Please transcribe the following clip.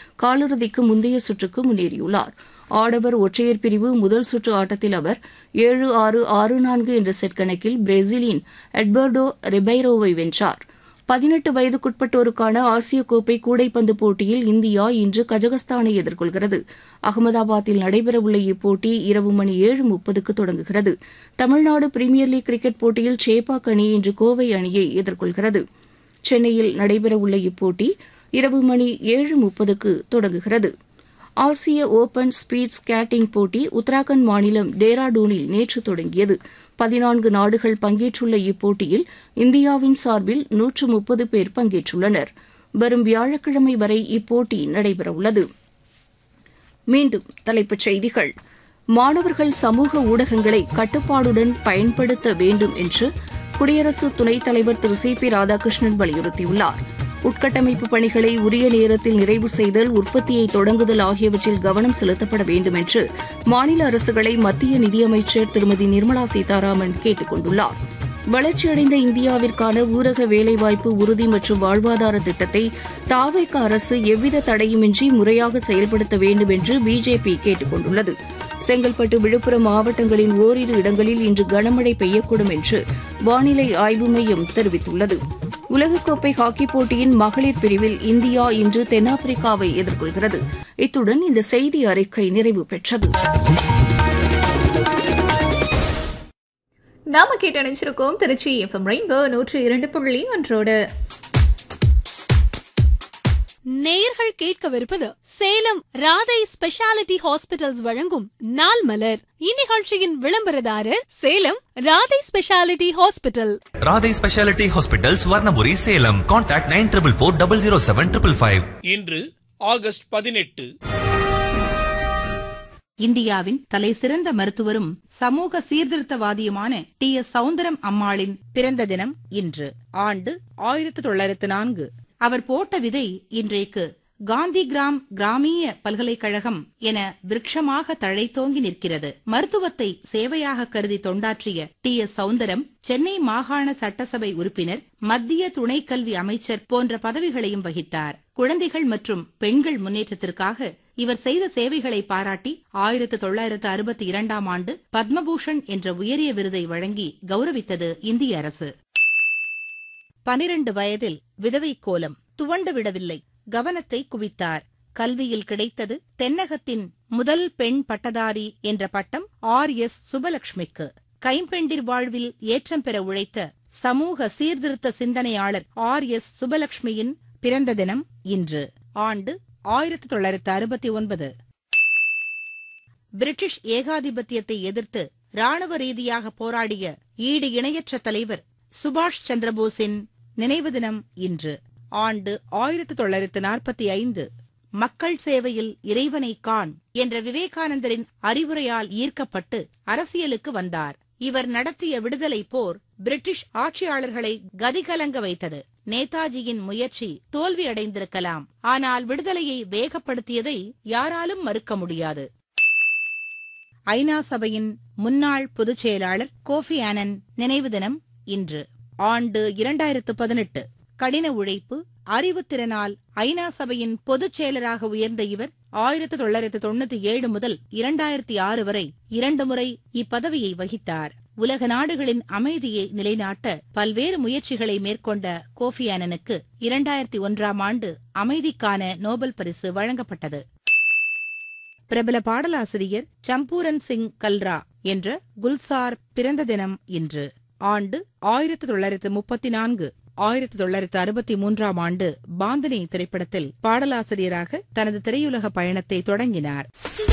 காலிறுதிக்கு முந்தைய சுற்றுக்கு முன்னேறியுள்ளார் ஆடவர் ஒற்றையர் பிரிவு முதல் சுற்று ஆட்டத்தில் அவர் ஏழு ஆறு ஆறு நான்கு என்ற செட் கணக்கில் பிரேசிலின் எட்வர்டோ ரிபைரோவை வென்றார் பதினெட்டு வயதுக்குட்பட்டோருக்கான ஆசிய கோப்பை கூடைப்பந்து போட்டியில் இந்தியா இன்று கஜகஸ்தானை எதிர்கொள்கிறது அகமதாபாத்தில் நடைபெறவுள்ள இப்போட்டி இரவு மணி ஏழு முப்பதுக்கு தொடங்குகிறது தமிழ்நாடு பிரீமியர் லீக் கிரிக்கெட் போட்டியில் சேப்பாக் அணி இன்று கோவை அணியை எதிர்கொள்கிறது சென்னையில் நடைபெறவுள்ள இப்போட்டி இரவு மணி ஏழு முப்பதுக்கு தொடங்குகிறது ஆசிய ஓபன் ஸ்பீட் ஸ்கேட்டிங் போட்டி உத்தராகண்ட் மாநிலம் டேராடூனில் நேற்று தொடங்கியது பதினான்கு நாடுகள் பங்கேற்றுள்ள இப்போட்டியில் இந்தியாவின் சார்பில் நூற்று முப்பது பேர் பங்கேற்றுள்ளனர் வரும் வியாழக்கிழமை வரை இப்போட்டி நடைபெறவுள்ளது மீண்டும் தலைப்புச் செய்திகள் மாணவர்கள் சமூக ஊடகங்களை கட்டுப்பாடுடன் பயன்படுத்த வேண்டும் என்று குடியரசு துணைத் தலைவர் திரு சி பி ராதாகிருஷ்ணன் வலியுறுத்தியுள்ளார் உட்கட்டமைப்பு பணிகளை உரிய நேரத்தில் நிறைவு செய்தல் உற்பத்தியை தொடங்குதல் ஆகியவற்றில் கவனம் செலுத்தப்பட வேண்டும் என்று மாநில அரசுகளை மத்திய நிதியமைச்சர் திருமதி நிர்மலா சீதாராமன் கேட்டுக் கொண்டுள்ளார் வளர்ச்சியடைந்த இந்தியாவிற்கான ஊரக வேலைவாய்ப்பு உறுதி மற்றும் வாழ்வாதார திட்டத்தை தாவேக அரசு எவ்வித தடையுமின்றி முறையாக செயல்படுத்த வேண்டும் என்று பிஜேபி கேட்டுக் கொண்டுள்ளது செங்கல்பட்டு விழுப்புரம் மாவட்டங்களின் ஓரிரு இடங்களில் இன்று கனமழை பெய்யக்கூடும் என்று வானிலை ஆய்வு மையம் தெரிவித்துள்ளது உலகக்கோப்பை ஹாக்கிப் போட்டியின் மகளிர் பிரிவில் இந்தியா இன்று தென்னாப்பிரிக்காவை எதிர்கொள்கிறது இத்துடன் இந்த செய்தி அறிக்கை நிறைவு பெற்றது நாம கேட்டணிச்சிருக்கோம் திருச்சி எஃப்எம் ரெயின்போ நூற்றி இரண்டு புள்ளி ஒன்றோடு நேயர்கள் கேட்கவிருப்பது சேலம் ராதை ஸ்பெஷாலிட்டி ஹாஸ்பிட்டல்ஸ் வழங்கும் நாள் மலர் இந்நிகழ்ச்சியின் விளம்பரதாரர் Salem Radhai speciality hospital Radhai speciality hospital Swarnapuri Salem contact nine triple four double zero seven triple five இன்று ஆகஸ்ட் பதினெட்டு இந்தியாவின் தலை சிறந்த மருத்துவரும் சமூக சீர்திருத்தவாதியுமான டி எஸ் சவுந்தரம் அம்மாளின் பிறந்த தினம் இன்று ஆண்டு ஆயிரத்தி தொள்ளாயிரத்து நான்கு அவர் போட்ட விதை இன்றைக்கு காந்தி கிராம் கிராமிய பல்கலைக்கழகம் என விருட்சமாக தழைத்தோங்கி நிற்கிறது மருத்துவத்தை சேவையாக கருதி தொண்டாற்றிய டி எஸ் சவுந்தரம் சென்னை மாகாண சட்டசபை உறுப்பினர் மத்திய துணை கல்வி அமைச்சர் போன்ற பதவிகளையும் வகித்தார் குழந்தைகள் மற்றும் பெண்கள் முன்னேற்றத்திற்காக இவர் செய்த சேவைகளை பாராட்டி ஆயிரத்து தொள்ளாயிரத்து அறுபத்தி இரண்டாம் ஆண்டு பத்மபூஷன் என்ற உயரிய விருதை வழங்கி கௌரவித்தது இந்திய அரசு பனிரண்டு வயதில் விதவை கோலம் துவண்டு விடவில்லை கவனத்தை குவித்தார் கல்வியில் கிடைத்தது தென்னகத்தின் முதல் பெண் பட்டதாரி என்ற பட்டம் ஆர் எஸ் சுபலட்சுமிக்கு கைம்பெண்டிர் வாழ்வில் ஏற்றம் பெற உழைத்த சமூக சீர்திருத்த சிந்தனையாளர் ஆர் எஸ் சுபலட்சுமியின் பிறந்த தினம் இன்று ஆண்டு ஆயிரத்தி தொள்ளாயிரத்து அறுபத்தி ஒன்பது பிரிட்டிஷ் ஏகாதிபத்தியத்தை எதிர்த்து ராணுவ ரீதியாக போராடிய ஈடு இணையற்ற தலைவர் சுபாஷ் சந்திரபோஸின் நினைவு தினம் இன்று ஆண்டு ஆயிரத்தி தொள்ளாயிரத்து நாற்பத்தி ஐந்து மக்கள் சேவையில் இறைவனை காண் என்ற விவேகானந்தரின் அறிவுரையால் ஈர்க்கப்பட்டு அரசியலுக்கு வந்தார் இவர் நடத்திய விடுதலை போர் பிரிட்டிஷ் ஆட்சியாளர்களை கதிகலங்க வைத்தது நேதாஜியின் முயற்சி தோல்வியடைந்திருக்கலாம் ஆனால் விடுதலையை வேகப்படுத்தியதை யாராலும் மறுக்க முடியாது ஐநா சபையின் முன்னாள் பொதுச் செயலாளர் கோஃபி ஆனன் நினைவு தினம் இன்று ஆண்டு இரண்டாயிரத்து பதினெட்டு கடின உழைப்பு அறிவுத்திறனால் ஐநா சபையின் பொதுச் செயலராக உயர்ந்த இவர் ஆயிரத்து தொள்ளாயிரத்து தொண்ணூத்தி ஏழு முதல் இரண்டாயிரத்தி ஆறு வரை இரண்டு முறை இப்பதவியை வகித்தார் உலக நாடுகளின் அமைதியை நிலைநாட்ட பல்வேறு முயற்சிகளை மேற்கொண்ட கோஃபி ஆனனுக்கு இரண்டாயிரத்தி ஒன்றாம் ஆண்டு அமைதிக்கான நோபல் பரிசு வழங்கப்பட்டது பிரபல பாடலாசிரியர் சம்பூரன் சிங் கல்ரா என்ற குல்சார் பிறந்த தினம் இன்று ஆண்டு ஆயிரத்தி தொள்ளாயிரத்து முப்பத்தி நான்கு ஆயிரத்தி தொள்ளாயிரத்து அறுபத்தி மூன்றாம் ஆண்டு பாந்தனி திரைப்படத்தில் பாடலாசிரியராக தனது திரையுலக பயணத்தை தொடங்கினார்